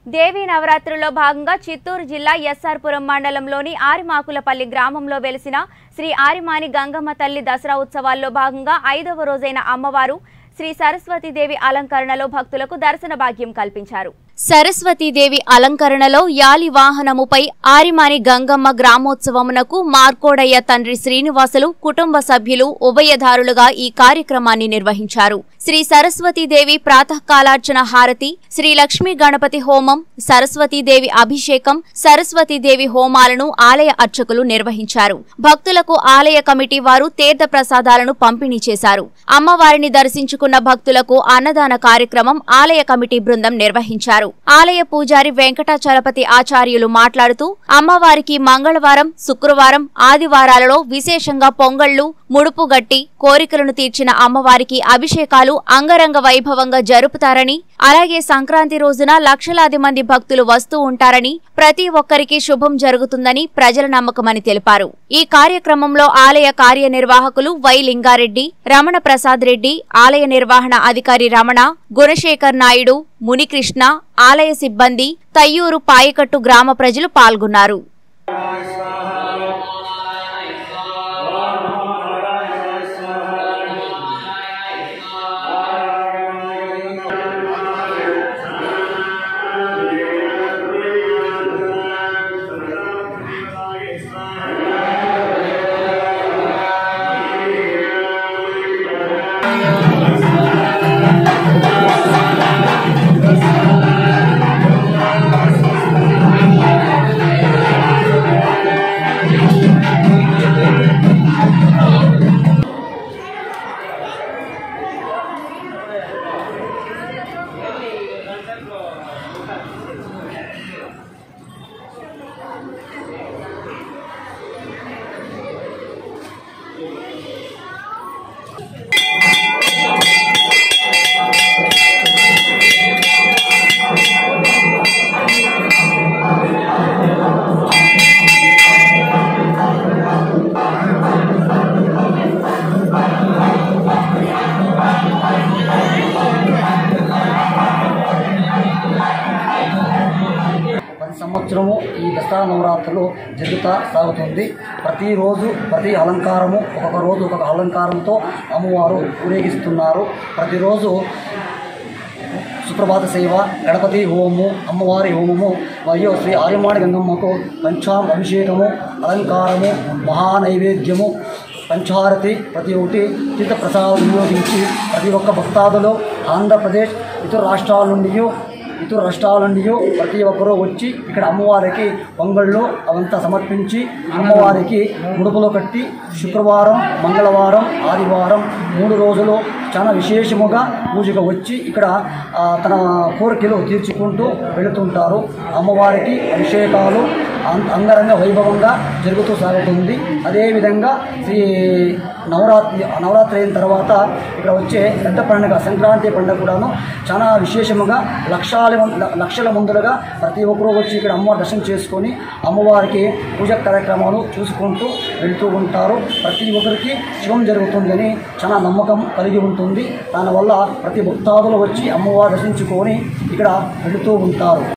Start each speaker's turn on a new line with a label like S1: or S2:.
S1: దేవీ నవరాత్రుల్లో భాగంగా చిత్తూరు జిల్లా ఎస్ఆర్పురం మండలంలోని ఆరిమాకులపల్లి గ్రామంలో వెలిసిన శ్రీ ఆరిమాని గంగమ్మ తల్లి దసరా ఉత్సవాల్లో భాగంగా ఐదవ రోజైన అమ్మవారు శ్రీ సరస్వతీదేవి అలంకరణలో భక్తులకు దర్శన భాగ్యం కల్పించారు సరస్వతీదేవి అలంకరణలో యాలి వాహనముపై ఆరిమాని గంగమ్మ గ్రామోత్సవమునకు మార్కోడయ్య తండ్రి శ్రీనివాసులు కుటుంబ సభ్యులు ఉభయదారులుగా ఈ కార్యక్రమాన్ని నిర్వహించారు శ్రీ సరస్వతీదేవి ప్రాతకాలార్చన హారతి శ్రీ లక్ష్మీ గణపతి హోమం సరస్వతీదేవి అభిషేకం సరస్వతీదేవి హోమాలను ఆలయ అర్చకులు నిర్వహించారు భక్తులకు ఆలయ కమిటీ వారు తీర్థ ప్రసాదాలను పంపిణీ చేశారు అమ్మవారిని దర్శించుకున్న భక్తులకు అన్నదాన కార్యక్రమం ఆలయ కమిటీ బృందం నిర్వహించారు ఆలయ పూజారి వెంకటాచలపతి ఆచార్యులు మాట్లాడుతూ అమ్మవారికి మంగళవారం శుక్రవారం ఆదివారాలలో విశేషంగా పొంగళ్లు ముడుపు గట్టి కోరికలను తీర్చిన అమ్మవారికి అభిషేకాలు అంగరంగ వైభవంగా జరుపుతారని అలాగే సంక్రాంతి రోజున లక్షలాది మంది భక్తులు వస్తూ ఉంటారని ప్రతి ఒక్కరికి శుభం జరుగుతుందని ప్రజల నమ్మకమని తెలిపారు ఈ కార్యక్రమంలో ఆలయ కార్యనిర్వాహకులు వై లింగారెడ్డి రమణ ప్రసాద్ రెడ్డి ఆలయ నిర్వహణ అధికారి రమణ గుణశేఖర్ నాయుడు మునికృష్ణ ఆలయ సిబ్బంది తయ్యూరు పాయకట్టు గ్రామ ప్రజలు పాల్గొన్నారు
S2: ప్రతి సంవత్సరము ఈ దసరా నవరాత్రులు జరుగుతూ సాగుతుంది ప్రతిరోజు ప్రతి అలంకారము ఒక్కొక్క రోజు ఒక్కొక్క అలంకారంతో అమ్మవారు ఊరేగిస్తున్నారు ప్రతిరోజు సుప్రభాత సేవ గణపతి హోమము అమ్మవారి హోమము మరియు శ్రీ ఆర్యమాడి గంగమ్మకు పంచాం అభిషేకము అలంకారము మహానైవేద్యము పంచారతి ప్రతి ఒక్కటి తీర్థ ప్రసాదం వినియోగించి ప్రతి ఒక్క భక్తాదులు ఆంధ్రప్రదేశ్ ఇతర రాష్ట్రాల నుండి ఇతర రాష్ట్రాల నుండి ప్రతి ఒక్కరూ వచ్చి ఇక్కడ అమ్మవారికి పొంగళ్ళు అవంతా సమర్పించి అమ్మవారికి ముడుపులో కట్టి శుక్రవారం మంగళవారం ఆదివారం మూడు రోజులు చాలా విశేషముగా పూజగా వచ్చి ఇక్కడ ఆ, తన కోరికలు తీర్చుకుంటూ వెళుతుంటారు అమ్మవారికి అభిషేకాలు అం- అంగరంగ వైభవంగా జరుగుతూ సాగుతుంది అదేవిధంగా శ్రీ నవరాత్రి నవరాత్రి అయిన తర్వాత ఇక్కడ వచ్చే పెద్ద పండుగ సంక్రాంతి పండుగ కూడాను చాలా విశేషముగా లక్షాల మం- ల- లక్షల ముందులుగా ప్రతి ఒక్కరూ వచ్చి ఇక్కడ అమ్మవారి దర్శనం చేసుకొని అమ్మవారికి పూజ కార్యక్రమాలు చూసుకుంటూ వెళ్తూ ఉంటారు ప్రతి ఒక్కరికి శుభం జరుగుతుందని చాలా నమ్మకం కలిగి ఉంటుంది దానివల్ల ప్రతి భక్తాదులు వచ్చి అమ్మవారి దర్శించుకొని ఇక్కడ వెళుతూ ఉంటారు